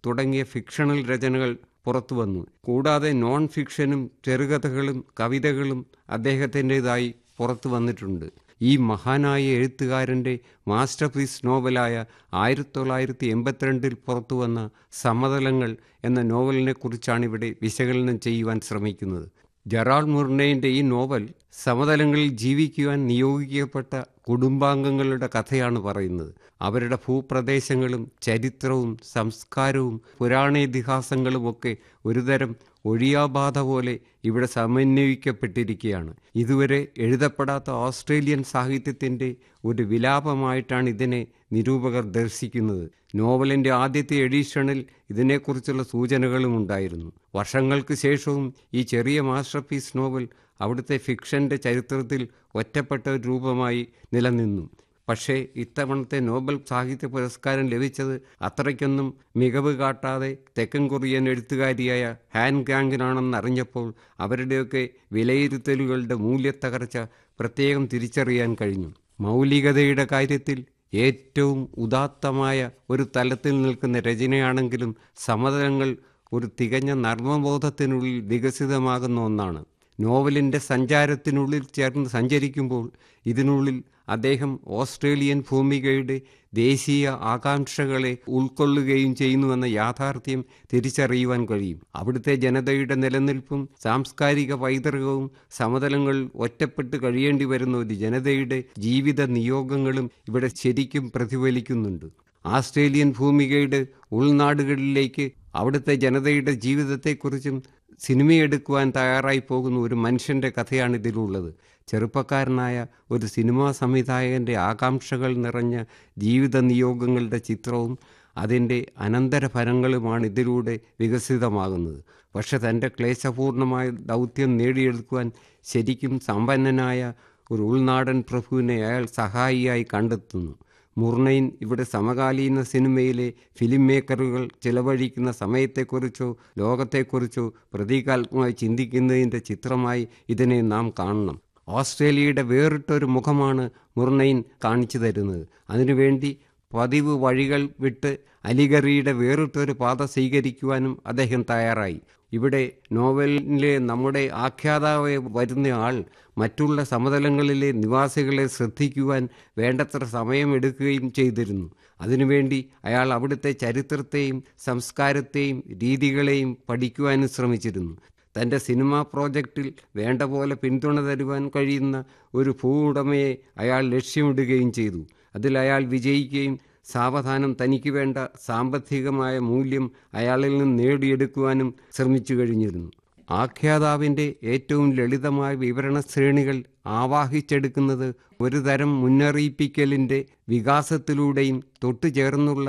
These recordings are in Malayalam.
തുടങ്ങിയ ഫിക്ഷണൽ രചനകൾ പുറത്തുവന്നു കൂടാതെ നോൺ ഫിക്ഷനും ചെറുകഥകളും കവിതകളും അദ്ദേഹത്തിൻ്റെതായി പുറത്തു വന്നിട്ടുണ്ട് ഈ മഹാനായ എഴുത്തുകാരൻ്റെ മാസ്റ്റർ പീസ് നോവലായ ആയിരത്തി തൊള്ളായിരത്തി എൺപത്തിരണ്ടിൽ പുറത്തു വന്ന സമതലങ്ങൾ എന്ന നോവലിനെ കുറിച്ചാണ് ഇവിടെ വിശകലനം ചെയ്യുവാൻ ശ്രമിക്കുന്നത് ജറാൾ മുർണയിൻ്റെ ഈ നോവൽ സമതലങ്ങളിൽ ജീവിക്കുവാൻ നിയോഗിക്കപ്പെട്ട കുടുംബാംഗങ്ങളുടെ കഥയാണ് പറയുന്നത് അവരുടെ ഭൂപ്രദേശങ്ങളും ചരിത്രവും സംസ്കാരവും പുരാണേതിഹാസങ്ങളുമൊക്കെ ഒരുതരം ഒഴിയാബാധ പോലെ ഇവിടെ സമന്വയിക്കപ്പെട്ടിരിക്കുകയാണ് ഇതുവരെ എഴുതപ്പെടാത്ത ഓസ്ട്രേലിയൻ സാഹിത്യത്തിൻ്റെ ഒരു വിലാപമായിട്ടാണ് ഇതിനെ നിരൂപകർ ദർശിക്കുന്നത് നോവലിൻ്റെ ആദ്യത്തെ എഡിഷനിൽ ഇതിനെക്കുറിച്ചുള്ള സൂചനകളും ഉണ്ടായിരുന്നു വർഷങ്ങൾക്ക് ശേഷവും ഈ ചെറിയ മാസ്റ്റർ പീസ് നോവൽ അവിടുത്തെ ഫിക്ഷൻ്റെ ചരിത്രത്തിൽ ഒറ്റപ്പെട്ട ഒരു രൂപമായി നിലനിന്നു പക്ഷേ ഇത്തവണത്തെ നോബൽ സാഹിത്യ പുരസ്കാരം ലഭിച്ചത് അത്രയ്ക്കൊന്നും മികവ് കാട്ടാതെ തെക്കൻ കൊറിയൻ എഴുത്തുകാരിയായ ഹാൻ ഗാങ്ങിനാണെന്ന് അറിഞ്ഞപ്പോൾ അവരുടെയൊക്കെ വിലയിരുത്തലുകളുടെ മൂല്യത്തകർച്ച പ്രത്യേകം തിരിച്ചറിയാൻ കഴിഞ്ഞു മൗലികതയുടെ കാര്യത്തിൽ ഏറ്റവും ഉദാത്തമായ ഒരു തലത്തിൽ നിൽക്കുന്ന രചനയാണെങ്കിലും സമതലങ്ങൾ ഒരു തികഞ്ഞ നർമ്മബോധത്തിനുള്ളിൽ വികസിതമാകുന്ന ഒന്നാണ് നോവലിൻ്റെ സഞ്ചാരത്തിനുള്ളിൽ ചേർന്ന് സഞ്ചരിക്കുമ്പോൾ ഇതിനുള്ളിൽ അദ്ദേഹം ഓസ്ട്രേലിയൻ ഭൂമികയുടെ ദേശീയ ആകാംക്ഷകളെ ഉൾക്കൊള്ളുകയും ചെയ്യുന്നുവെന്ന യാഥാർത്ഥ്യം തിരിച്ചറിയുവാൻ കഴിയും അവിടുത്തെ ജനതയുടെ നിലനിൽപ്പും സാംസ്കാരിക പൈതൃകവും സമതലങ്ങൾ ഒറ്റപ്പെട്ട് കഴിയേണ്ടി വരുന്ന ഒരു ജനതയുടെ ജീവിത നിയോഗങ്ങളും ഇവിടെ ശരിക്കും പ്രതിഫലിക്കുന്നുണ്ട് ആസ്ട്രേലിയൻ ഭൂമികയുടെ ഉൾനാടുകളിലേക്ക് അവിടുത്തെ ജനതയുടെ ജീവിതത്തെക്കുറിച്ചും സിനിമയെടുക്കുവാൻ തയ്യാറായി പോകുന്ന ഒരു മനുഷ്യൻ്റെ കഥയാണ് ഇതിലുള്ളത് ചെറുപ്പക്കാരനായ ഒരു സിനിമാ സംവിധായകൻ്റെ ആകാംക്ഷകൾ നിറഞ്ഞ ജീവിത നിയോഗങ്ങളുടെ ചിത്രവും അതിൻ്റെ അനന്തരഫലങ്ങളുമാണ് ഇതിലൂടെ വികസിതമാകുന്നത് പക്ഷെ തൻ്റെ ക്ലേശപൂർണമായ ദൗത്യം നേടിയെടുക്കുവാൻ ശരിക്കും സമ്പന്നനായ ഒരു ഉൾനാടൻ പ്രഭുവിനെ അയാൾ സഹായിയായി കണ്ടെത്തുന്നു മുർണയിൻ ഇവിടെ സമകാലീന സിനിമയിലെ ഫിലിം മേക്കറുകൾ ചിലവഴിക്കുന്ന സമയത്തെക്കുറിച്ചോ ലോകത്തെക്കുറിച്ചോ പ്രതീകാത്മകമായി ചിന്തിക്കുന്നതിൻ്റെ ചിത്രമായി ഇതിനെ നാം കാണണം ഓസ്ട്രേലിയയുടെ വേറിട്ടൊരു മുഖമാണ് മുർണയിൻ കാണിച്ചു തരുന്നത് അതിനുവേണ്ടി പതിവ് വഴികൾ വിട്ട് അലിഗറിയുടെ വേറിട്ടൊരു പാത സ്വീകരിക്കുവാനും അദ്ദേഹം തയ്യാറായി ഇവിടെ നോവലിലെ നമ്മുടെ ആഖ്യാതാവ് വരുന്ന ആൾ മറ്റുള്ള സമതലങ്ങളിലെ നിവാസികളെ ശ്രദ്ധിക്കുവാൻ വേണ്ടത്ര സമയമെടുക്കുകയും ചെയ്തിരുന്നു അതിനുവേണ്ടി അയാൾ അവിടുത്തെ ചരിത്രത്തെയും സംസ്കാരത്തെയും രീതികളെയും പഠിക്കുവാനും ശ്രമിച്ചിരുന്നു തൻ്റെ സിനിമാ പ്രോജക്റ്റിൽ വേണ്ട പോലെ പിന്തുണ തരുവാൻ കഴിയുന്ന ഒരു ഭൂവുടമയെ അയാൾ ലക്ഷ്യമിടുകയും ചെയ്തു അതിൽ അയാൾ വിജയിക്കുകയും സാവധാനം തനിക്ക് വേണ്ട സാമ്പത്തികമായ മൂല്യം അയാളിൽ നിന്ന് നേടിയെടുക്കുവാനും ശ്രമിച്ചു കഴിഞ്ഞിരുന്നു ആഖ്യാതാവിൻ്റെ ഏറ്റവും ലളിതമായ വിവരണ ശ്രേണികൾ ആവാഹിച്ചെടുക്കുന്നത് ഒരു തരം മുന്നറിയിപ്പിക്കലിൻ്റെ വികാസത്തിലൂടെയും തൊട്ടുചേർന്നുള്ള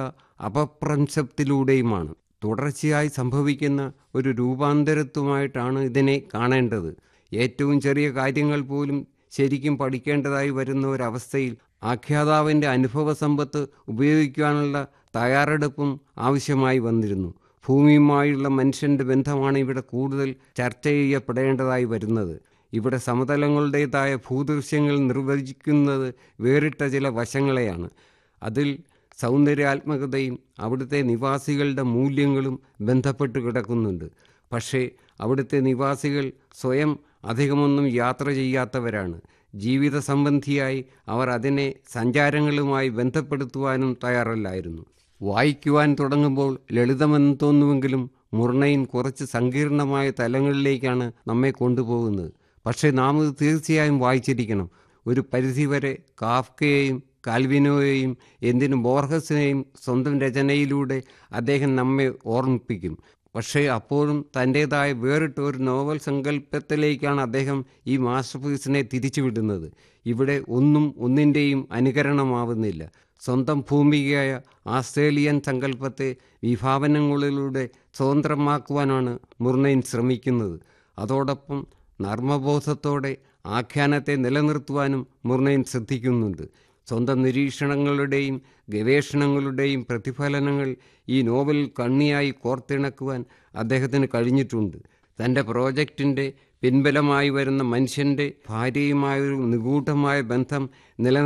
അപപ്രംശത്തിലൂടെയുമാണ് തുടർച്ചയായി സംഭവിക്കുന്ന ഒരു രൂപാന്തരത്വമായിട്ടാണ് ഇതിനെ കാണേണ്ടത് ഏറ്റവും ചെറിയ കാര്യങ്ങൾ പോലും ശരിക്കും പഠിക്കേണ്ടതായി വരുന്ന ഒരവസ്ഥയിൽ ആഖ്യാതാവിൻ്റെ അനുഭവ സമ്പത്ത് ഉപയോഗിക്കാനുള്ള തയ്യാറെടുപ്പും ആവശ്യമായി വന്നിരുന്നു ഭൂമിയുമായുള്ള മനുഷ്യൻ്റെ ബന്ധമാണ് ഇവിടെ കൂടുതൽ ചർച്ച ചെയ്യപ്പെടേണ്ടതായി വരുന്നത് ഇവിടെ സമതലങ്ങളുടേതായ ഭൂദൃശ്യങ്ങൾ നിർവചിക്കുന്നത് വേറിട്ട ചില വശങ്ങളെയാണ് അതിൽ സൗന്ദര്യാത്മകതയും അവിടുത്തെ നിവാസികളുടെ മൂല്യങ്ങളും ബന്ധപ്പെട്ട് കിടക്കുന്നുണ്ട് പക്ഷേ അവിടുത്തെ നിവാസികൾ സ്വയം അധികമൊന്നും യാത്ര ചെയ്യാത്തവരാണ് ജീവിത സംബന്ധിയായി അവർ അതിനെ സഞ്ചാരങ്ങളുമായി ബന്ധപ്പെടുത്തുവാനും തയ്യാറല്ലായിരുന്നു വായിക്കുവാൻ തുടങ്ങുമ്പോൾ ലളിതമെന്ന് തോന്നുമെങ്കിലും മുർണയിൻ കുറച്ച് സങ്കീർണമായ തലങ്ങളിലേക്കാണ് നമ്മെ കൊണ്ടുപോകുന്നത് പക്ഷേ നാം ഇത് തീർച്ചയായും വായിച്ചിരിക്കണം ഒരു പരിധിവരെ കാഫ്കയെയും കാൽവിനോയെയും എന്തിനും ബോർഹസിനെയും സ്വന്തം രചനയിലൂടെ അദ്ദേഹം നമ്മെ ഓർമ്മിപ്പിക്കും പക്ഷേ അപ്പോഴും തൻ്റേതായ വേറിട്ട ഒരു നോവൽ സങ്കല്പത്തിലേക്കാണ് അദ്ദേഹം ഈ മാസ്റ്റർ പീസിനെ തിരിച്ചുവിടുന്നത് ഇവിടെ ഒന്നും ഒന്നിൻ്റെയും അനുകരണമാവുന്നില്ല സ്വന്തം ഭൂമികയായ ആസ്ട്രേലിയൻ സങ്കല്പത്തെ വിഭാവനങ്ങളിലൂടെ സ്വതന്ത്രമാക്കുവാനാണ് മുർണയിൻ ശ്രമിക്കുന്നത് അതോടൊപ്പം നർമ്മബോധത്തോടെ ആഖ്യാനത്തെ നിലനിർത്തുവാനും മുർണയിൻ ശ്രദ്ധിക്കുന്നുണ്ട് സ്വന്തം നിരീക്ഷണങ്ങളുടെയും ഗവേഷണങ്ങളുടെയും പ്രതിഫലനങ്ങൾ ഈ നോവൽ കണ്ണിയായി കോർത്തിണക്കുവാൻ അദ്ദേഹത്തിന് കഴിഞ്ഞിട്ടുണ്ട് തൻ്റെ പ്രോജക്റ്റിൻ്റെ പിൻബലമായി വരുന്ന മനുഷ്യൻ്റെ ഭാര്യയുമായൊരു നിഗൂഢമായ ബന്ധം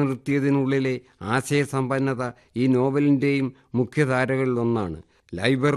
നിലനിർത്തിയതിനുള്ളിലെ ആശയസമ്പന്നത ഈ നോവലിൻ്റെയും മുഖ്യധാരകളിലൊന്നാണ് ലൈബ്രറി